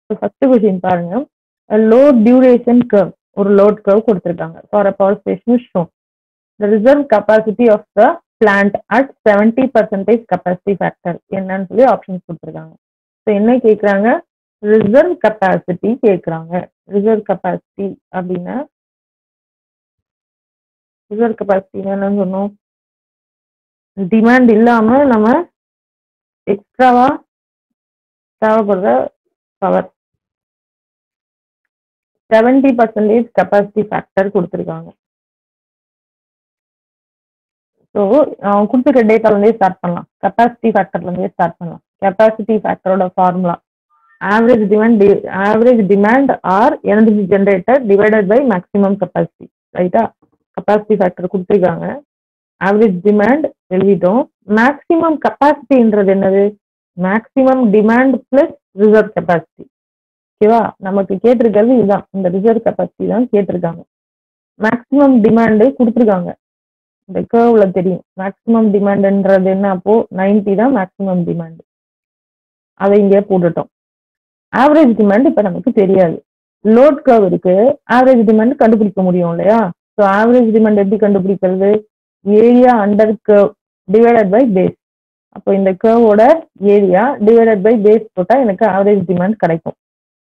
first question பாருங்க load duration curve ஒரு load curve கொடுத்துருக்காங்க for a power station show the reserve capacity of the plant at seventy percentage capacity factor என்னன்னு சொல்லி options கொடுத்துருக்காங்க so என்ன கேட்குறாங்க reserve capacity கேட்குறாங்க ரிசர்வ் கெப்பாசிட்டி அப்படின்னா ரிசர்வ் கெப்பாசிட்டி என்னன்னு சொன்னோம் டிமாண்ட் இல்லாம நம்ம எக்ஸ்ட்ராவா தேவைப்படுற power seventy percentage capacity factor கொடுத்துருக்காங்க ஸோ கொடுத்துருக்க டேட்டாலேருந்தே ஸ்டார்ட் பண்ணலாம் கெப்பாசிட்டி ஃபேக்டர்லேருந்தே ஸ்டார்ட் பண்ணலாம் கெப்பாசிட்டி ஃபேக்டரோட formula average demand average demand R energy generator divided by maximum capacity ரைட்டா கெப்பாசிட்டி ஃபேக்டர் கொடுத்துருக்காங்க ஆவரேஜ் டிமாண்ட் எழுதிட்டோம் மேக்ஸிமம் கெப்பாசிட்டின்றது என்னது maximum demand plus reserve capacity ஓகேவா நமக்கு கேட்டிருக்கிறது இதுதான் இந்த ரிசர்வ் கெப்பாசிட்டி தான் கேட்டிருக்காங்க மேக்ஸிமம் டிமாண்டு கொடுத்துருக்காங்க இந்த கேர்வ்ல தெரியும் மேக்ஸிமம் டிமாண்ட்ன்றது என்ன அப்போ நைன்டி தான் மேக்ஸிமம் டிமாண்ட் அதை இங்கே போட்டுட்டோம் ஆவரேஜ் டிமாண்ட் இப்போ நமக்கு தெரியாது லோட் கர்வ் இருக்கு ஆவரேஜ் டிமாண்ட் கண்டுபிடிக்க முடியும் இல்லையா ஸோ ஆவரேஜ் டிமாண்ட் எப்படி கண்டுபிடிக்கிறது area under curve divided by base அப்போ இந்த கர்வோட ஏரியா டிவைடட் பை பேஸ் போட்டால் எனக்கு ஆவரேஜ் டிமாண்ட் கிடைக்கும்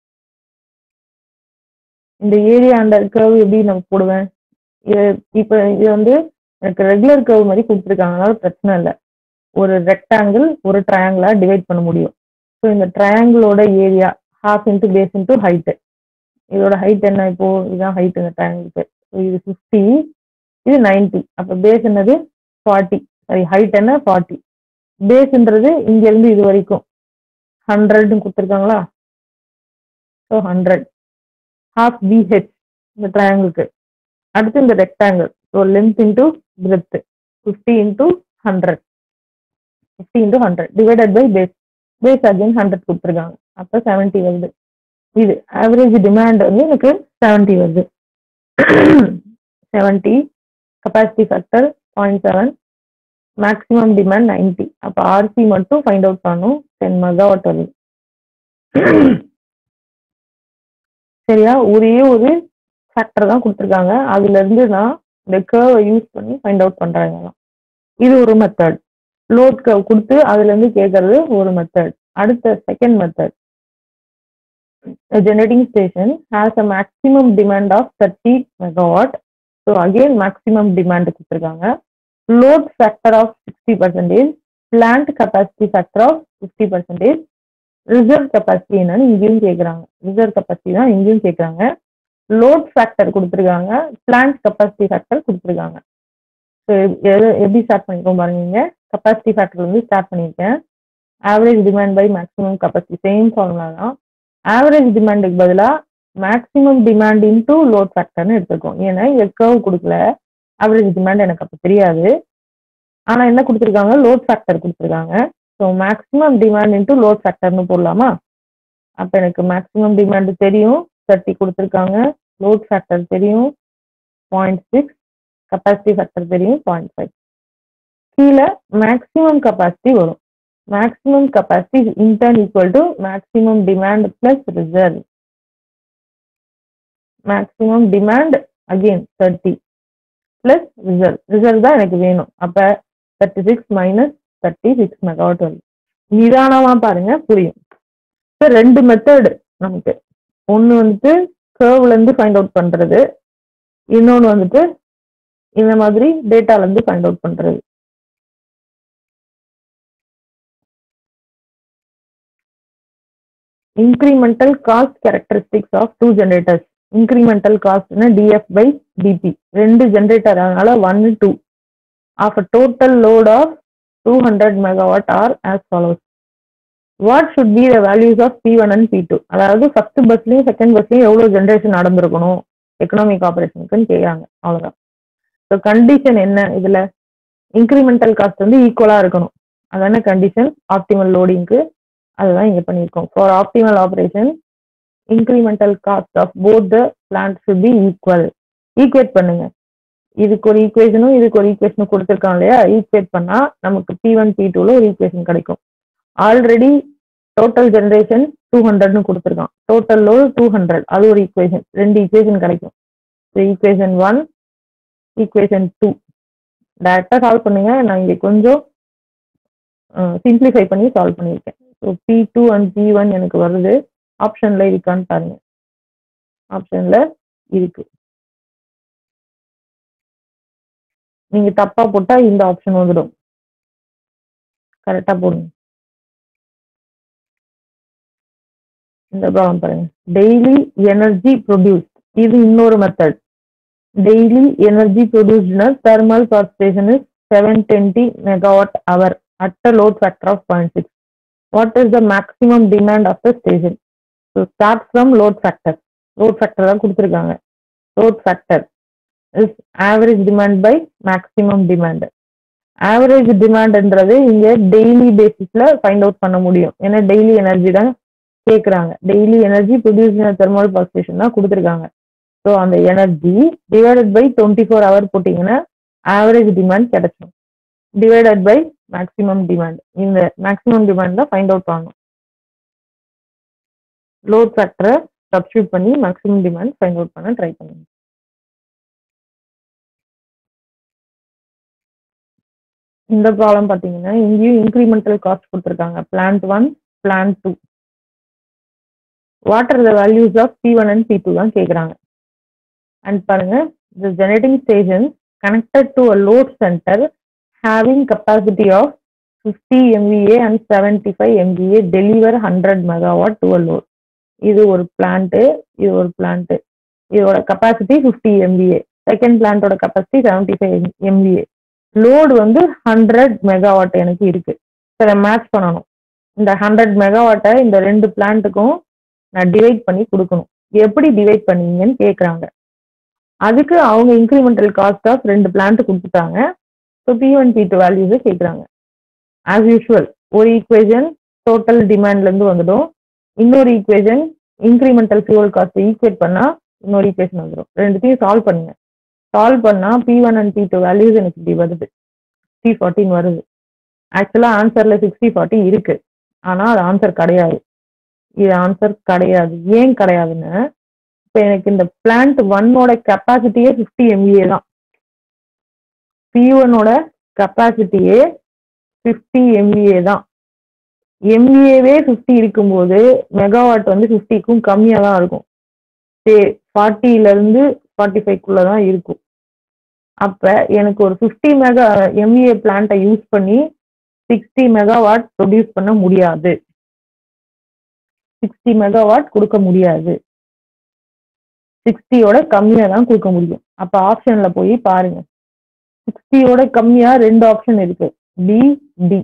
இந்த ஏரியா அண்டர் கர்வ் எப்படி நான் போடுவேன் இது இப்போ இது வந்து எனக்கு ரெகுலர் கர்வ் மாதிரி கொடுத்துருக்காங்க அதனால பிரச்சனை இல்லை ஒரு ரெக்டாங்கிள் ஒரு ட்ரையாங்கிளா டிவைட் பண்ண முடியும் ஸோ இந்த ட்ரையாங்கிளோட area half into base into height இதோட ஹைட் என்ன இப்போ இதுதான் ஹைட் இந்த ட்ரையாங்கிளுக்கு இது ஃபிஃப்டி இது நைன்டி அப்போ பேஸ் என்னது ஃபார்ட்டி சாரி ஹைட் என்ன ஃபார்ட்டி பேஸ்ன்றது இங்கேருந்து இது வரைக்கும் ஹண்ட்ரட்னு கொடுத்துருக்காங்களா ஸோ ஹண்ட்ரட் ஹாஃப் பிஹெச் இந்த ட்ரையாங்கிளுக்கு அடுத்து இந்த rectangle so length into breadth fifty into hundred fifty into hundred divided by base base again hundred கொடுத்துருக்காங்க அப்போ செவன்ட்டி வருது இது ஆவரேஜ் டிமாண்ட் வந்து எனக்கு செவன்ட்டி வருது seventy capacity factor point seven maximum demand ninety அப்போ ஆர்சி மட்டும் ஃபைண்ட் அவுட் பண்ணணும் டென் மெகாவாட் வருது சரியா ஒரே ஒரு ஃபேக்டர் தான் கொடுத்துருக்காங்க அதுல இருந்து நான் இந்த கேர்வை யூஸ் பண்ணி ஃபைண்ட் அவுட் பண்றாங்க இது ஒரு மெத்தட் லோட் கர்வ் கொடுத்து அதுல இருந்து கேட்கறது ஒரு மெத்தட் அடுத்த second method generating station has a maximum demand of thirty megawatt so again maximum demand கொடுத்துருக்காங்க load factor of sixty percentage plant capacity factor of fifty percentage reserve capacity என்னன்னு இங்கேயும் கேட்குறாங்க ரிசர்வ் கெப்பாசிட்டி தான் இங்கேயும் கேட்குறாங்க load factor கொடுத்துருக்காங்க plant capacity factor கொடுத்துருக்காங்க so எது எப்படி ஸ்டார்ட் பண்ணிருக்கோம் பாருங்க கெப்பாசிட்டி ஃபேக்டர் வந்து ஸ்டார்ட் பண்ணியிருக்கேன் average demand by maximum capacity same formula தான் ஆவரேஜ் டிமாண்டுக்கு பதிலாக மேக்ஸிமம் டிமாண்ட் இன்டூ லோட் ஃபேக்டர்னு எடுத்துருக்கோம் ஏன்னா இங்கே கர்வ் கொடுக்கல ஆவரேஜ் டிமாண்ட் எனக்கு அப்போ தெரியாது ஆனால் என்ன கொடுத்துருக்காங்க லோட் ஃபேக்டர் கொடுத்துருக்காங்க so maximum demand into load ஃபேக்டர்னு போடலாமா அப்போ எனக்கு மேக்ஸிமம் டிமாண்ட் தெரியும் தேர்ட்டி கொடுத்துருக்காங்க லோட் ஃபேக்டர் தெரியும் பாயிண்ட் சிக்ஸ் கெப்பாசிட்டி ஃபேக்டர் தெரியும் பாயிண்ட் ஃபைவ் கீழே மேக்ஸிமம் கெப்பாசிட்டி வரும் maximum capacity in turn equal to maximum demand plus reserve maximum demand again thirty plus reserve reserve தான் எனக்கு வேணும் அப்போ thirty six minus thirty six megawatt வருது நிதானமாக பாருங்க புரியும் ஸோ ரெண்டு மெத்தடு நமக்கு ஒன்று வந்துட்டு கேர்வ்லேருந்து ஃபைண்ட் அவுட் பண்ணுறது இன்னொன்று வந்துட்டு இந்த மாதிரி டேட்டாலேருந்து ஃபைண்ட் அவுட் பண்ணுறது incremental cost characteristics of two generators incremental காஸ்ட்னா டிஎஃப் பை டிபி ரெண்டு ஜென்ரேட்டர் அதனால one two of a total load of two hundred megawatt are as follows what should be the values of P one and P two அதாவது first பஸ்லையும் second பஸ்லையும் எவ்வளோ generation நடந்திருக்கணும் economic ஆப்ரேஷனுக்குன்னு கேட்குறாங்க அவ்வளோதான் so condition என்ன இதில் incremental cost வந்து ஈக்குவலாக இருக்கணும் அதான கண்டிஷன் ஆப்டிமல் லோடிங்க்கு அதுதான் இங்கே பண்ணியிருக்கோம் for optimal operation incremental cost of both the plant should be equal equate பண்ணுங்க இதுக்கு ஒரு ஈக்குவேஷனும் இதுக்கு ஒரு ஈக்குவேஷனும் கொடுத்துருக்கோம் இல்லையா ஈக்குவேட் பண்ணால் நமக்கு பி ஒன் பி டூவில் ஒரு ஈக்குவேஷன் கிடைக்கும் ஆல்ரெடி டோட்டல் ஜென்ரேஷன் டூ ஹண்ட்ரட்னு கொடுத்துருக்கான் டோட்டல் லோடு டூ ஹண்ட்ரட் அது ஒரு ஈக்குவேஷன் ரெண்டு ஈக்குவேஷன் கிடைக்கும் ஈக்குவேஷன் ஒன் ஈக்குவேஷன் டூ டேரெக்டாக சால்வ் பண்ணுங்க நான் இங்கே கொஞ்சம் சிம்பிளிஃபை பண்ணி சால்வ் பண்ணியிருக்கேன் so P two and P one எனக்கு வருது ஆப்ஷனில் இருக்கான்னு பாருங்க ஆப்ஷனில் இருக்கு நீங்க தப்பா போட்டா இந்த ஆப்ஷன் வந்துடும் கரெக்டா போடுங்க இந்த ப்ராப்ளம் பாருங்க டெய்லி எனர்ஜி ப்ரொடியூஸ் இது இன்னொரு மெத்தட் டெய்லி எனர்ஜி ப்ரொடியூஸ்ட்னா thermal power station is seven twenty megawatt hour at a load factor of point six what is the maximum demand of the station so start from load factor load factor தான் கொடுத்துருக்காங்க load factor is average demand by maximum demand average டிமாண்ட்ன்றது இங்க daily பேசிஸ்ல find out பண்ண முடியும் ஏன்னா daily energy தான் கேட்குறாங்க daily energy produce thermal power station தான் கொடுத்துருக்காங்க ஸோ அந்த energy divided by twenty four hour போட்டிங்கன்னா ஆவரேஜ் டிமாண்ட் கிடைச்சிடும் டிவைடட் பை மேக்ஸிமம் டிமாண்ட் இந்த மேக்ஸிமம் டிமாண்ட் தான் ஃபைண்ட் அவுட் பண்ணணும் லோட் ஃபேக்டரை சப்ஸ்டியூட் பண்ணி மேக்ஸிமம் டிமாண்ட் ஃபைண்ட் அவுட் பண்ண ட்ரை பண்ணுங்க இந்த ப்ராப்ளம் பார்த்தீங்கன்னா இங்கேயும் இன்க்ரிமெண்டல் காஸ்ட் கொடுத்துருக்காங்க plant one plant two what are the values of P one and P two தான் கேட்குறாங்க அண்ட் பாருங்க the generating station connected to a load centre having capacity of fifty MVA and seventy five MVA deliver hundred megawatt to a load இது ஒரு plant இது ஒரு plant இதோட capacity fifty MVA second பிளான்ட்டோட capacity seventy five MVA load வந்து hundred megawatt எனக்கு இருக்கு இதை மேட்ச் பண்ணணும் இந்த ஹண்ட்ரட் மெகாவாட்டை இந்த ரெண்டு பிளான்ட்டுக்கும் நான் டிவைட் பண்ணி கொடுக்கணும் எப்படி டிவைட் பண்ணுவீங்கன்னு கேட்குறாங்க அதுக்கு அவங்க இன்க்ரிமெண்டல் காஸ்ட் ஆஃப் ரெண்டு பிளான்ட் கொடுத்துட்டாங்க so P one P two வேல்யூஸை கேட்குறாங்க ஆஸ் யூஷுவல் ஒரு ஈக்குவேஷன் டோட்டல் டிமாண்ட்லேருந்து வந்துடும் இன்னொரு equation incremental fuel cost equate பண்ணால் இன்னொரு ஈக்குவேஷன் வந்துடும் ரெண்டுத்தையும் சால்வ் பண்ணுங்க சால்வ் பண்ணால் P one and P two values எனக்கு இப்படி வருது சிக்ஸ்டி ஃபார்ட்டின் வருது ஆக்சுவலாக ஆன்சரில் சிக்ஸ்டி ஃபார்ட்டி இருக்கு ஆனால் அது ஆன்சர் கிடையாது இது ஆன்சர் கிடையாது ஏன் கிடையாதுன்னு இப்போ எனக்கு இந்த பிளான்ட் ஒன்னோட கெப்பாசிட்டியே ஃபிஃப்டி எம்ஏ தான் பி ஒன்னோட கெப்பாசிட்டியே ஃபிஃப்டி எம்ஏ தான் எம்ஏவே ஃபிஃப்டி இருக்கும்போது மெகாவாட் வந்து ஃபிஃப்டிக்கும் கம்மியாக தான் இருக்கும் சே ஃபார்ட்டியிலேருந்து ஃபார்ட்டி ஃபைவ்க்குள்ளே தான் இருக்கும் அப்போ எனக்கு ஒரு ஃபிஃப்டி மெகா எம்ஏ பிளான்ட்டை யூஸ் பண்ணி சிக்ஸ்டி மெகாவாட் ப்ரொடியூஸ் பண்ண முடியாது சிக்ஸ்டி மெகாவாட் கொடுக்க முடியாது சிக்ஸ்டியோட கம்மியாக தான் கொடுக்க முடியும் அப்போ ஆப்ஷனில் போய் பாருங்க சிக்ஸ்டியோட கம்மியாக ரெண்டு ஆப்ஷன் இருக்கு டி டி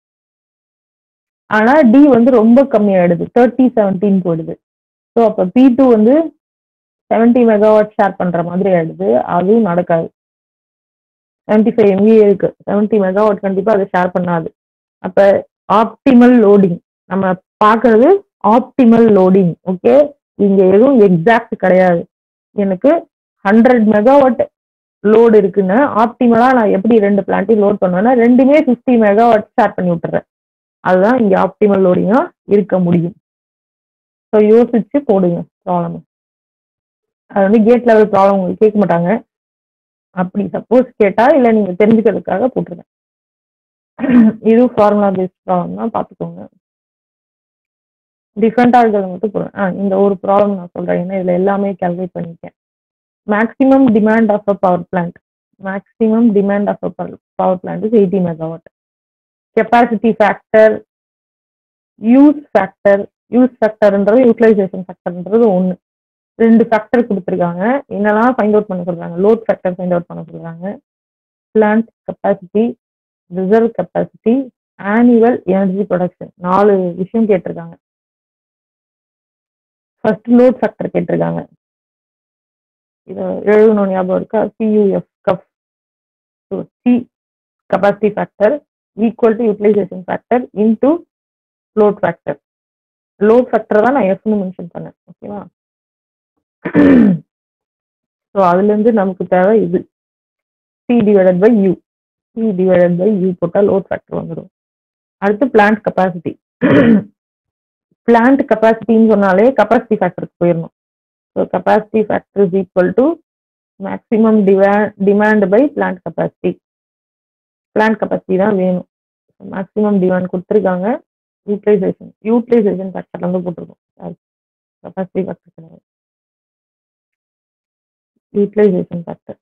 ஆனால் டி வந்து ரொம்ப கம்மியாயிடுது தேர்ட்டி செவன்டீன் போயிடுது ஸோ அப்போ பி டூ வந்து செவன்டி மெகாவாட் ஷேர் பண்ணுற மாதிரி ஆயிடுது அதுவும் நடக்காது செவன்டி ஃபைவ் எம்வி இருக்கு செவன்டி மெகாவாட் கண்டிப்பாக அதை ஷேர் பண்ணாது அப்போ ஆப்டிமல் லோடிங் நம்ம பார்க்கறது ஆப்டிமல் லோடிங் ஓகே இங்கே எதுவும் எக்ஸாக்ட் கிடையாது எனக்கு ஹண்ட்ரட் மெகாவாட் லோடு இருக்குன்னு ஆப்டிமலாக நான் எப்படி ரெண்டு பிளான்ட்டையும் லோட் பண்ணுவேன்னா ரெண்டுமே ஃபிஃப்டி மெகாவாட் ஷேர் பண்ணி விட்டுறேன் அதுதான் இங்கே ஆப்டிமல் லோடிங்காக இருக்க முடியும் ஸோ யோசிச்சு போடுங்க ப்ராப்ளம் அது வந்து கேட் லெவல் ப்ராப்ளம் உங்களுக்கு கேட்க மாட்டாங்க அப்படி சப்போஸ் கேட்டா இல்லை நீங்கள் தெரிஞ்சுக்கிறதுக்காக போட்டுருங்க இது ஃபார்முலா பேஸ்ட் ப்ராப்ளம் தான் பார்த்துக்கோங்க டிஃப்ரெண்ட்டாக இருக்கிறது மட்டும் போடுறேன் ஆ இந்த ஒரு ப்ராப்ளம் நான் சொல்கிறேன் ஏன்னா இதில் எல்லாமே கேல்குலேட் பண்ணியிருக்கேன் maximum demand of a power plant maximum demand of a power plant is eighty megawatt capacity factor use factor use ஃபேக்டர்ன்றது யூட்டிலைசேஷன் ஃபேக்டர்ன்றது ஒன்று ரெண்டு ஃபேக்டர் கொடுத்துருக்காங்க என்னெல்லாம் ஃபைண்ட் அவுட் பண்ண சொல்கிறாங்க லோட் ஃபேக்டர் ஃபைண்ட் அவுட் பண்ண சொல்கிறாங்க plant capacity reserve capacity annual energy production நாலு விஷயம் கேட்டிருக்காங்க ஃபர்ஸ்ட் லோட் ஃபேக்டர் கேட்டிருக்காங்க இது எழுதணும் ஞாபகம் இருக்கா சியூஎஃப் கப் so C capacity factor equal to utilization factor into load factor load factor தான் நான் எஃப்னு மென்ஷன் பண்ணேன் ஓகேவா ஸோ அதுலேருந்து நமக்கு தேவை இது C divided by U C divided by U போட்டால் லோட் ஃபேக்டர் வந்துடும் அடுத்து பிளான்ட் கெப்பாசிட்டி பிளான்ட் கெப்பாசிட்டின்னு சொன்னாலே கெப்பாசிட்டி ஃபேக்டருக்கு போயிடணும் so capacity factor is equal to maximum demand by plant capacity plant capacity தான் வேணும் மேக்ஸிமம் டிமாண்ட் கொடுத்துருக்காங்க யூட்டிலைசேஷன் யூட்டிலைசேஷன் ஃபேக்டர்ல இருந்து போட்டிருக்கோம் கெப்பாசிட்டி ஃபேக்டர் கிடையாது யூட்டிலைசேஷன் ஃபேக்டர்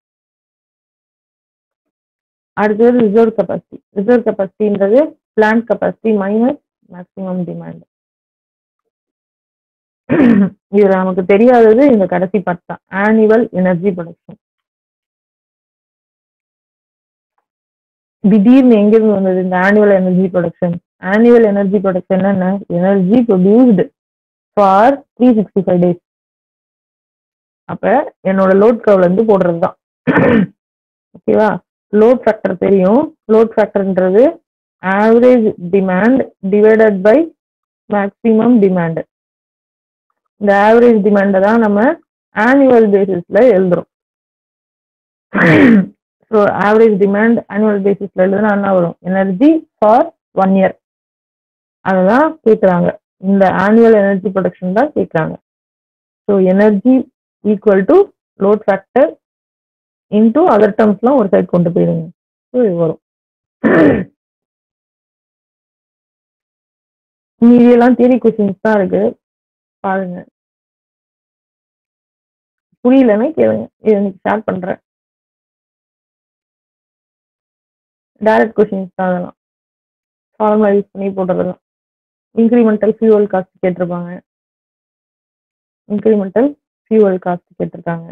அடுத்தது ரிசர்வ் கெப்பாசிட்டி ரிசர்வ் கெப்பாசிட்டின்றது plant capacity minus maximum demand இது நமக்கு தெரியாதது இந்த கடைசி பார்ட் தான் ஆனுவல் எனர்ஜி ப்ரொடக்ஷன் திடீர்னு எங்கிருந்து வந்தது இந்த annual energy production annual energy production என்ன energy produced for three sixty five days அப்ப என்னோட லோட் கர்வ்ல இருந்து போடுறது தான் ஓகேவா லோட் ஃபேக்டர் தெரியும் லோட் ஃபேக்டர்ன்றது average demand divided by maximum demand இந்த ஆவரேஜ் டிமாண்டை தான் நம்ம ஆனுவல் பேசிஸ்ல எழுதுறோம் ஸோ ஆவரேஜ் டிமாண்ட் ஆனுவல் பேசிஸ்ல எழுதுனா என்ன வரும் எனர்ஜி ஃபார் ஒன் இயர் அதுதான் கேட்குறாங்க இந்த ஆனுவல் எனர்ஜி ப்ரொடக்ஷன் தான் கேட்குறாங்க so energy equal to load factor into other டேர்ம்ஸ்லாம் ஒரு சைட் கொண்டு போயிடுங்க ஸோ இது வரும் மீதியெல்லாம் தியரி கொஸ்டின்ஸ் தான் இருக்கு பாருங்க புரியலன்னா கேளுங்க இது எனக்கு ஷேர் பண்றேன் டைரக்ட் கொஸ்டின்ஸ் தான் அதெல்லாம் ஃபார்முலா யூஸ் பண்ணி போடுறதெல்லாம் இன்க்ரிமெண்டல் ஃபியூவல் காஸ்ட் கேட்டிருப்பாங்க இன்க்ரிமெண்டல் ஃபியூவல் காஸ்ட் கேட்டிருக்காங்க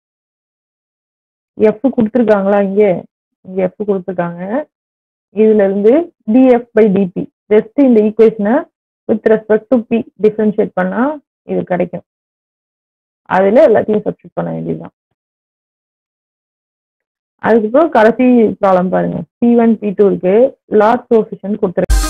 எஃப் கொடுத்துருக்காங்களா இங்கே இங்க எஃப் கொடுத்துருக்காங்க இதுல இருந்து டிஎஃப் பை டிபி ஜஸ்ட் இந்த ஈக்குவேஷனை with respect to P differentiate பண்ணா இது கிடைக்கும் அதுல எல்லாத்தையும் சப்ஸ்டியூட் பண்ண வேண்டியதுதான் அதுக்கப்புறம் கடைசி ப்ராப்ளம் பாருங்க பி ஒன் பி டூ இருக்கு லாஸ் கோஃபிஷன் கொடுத்துருக்கு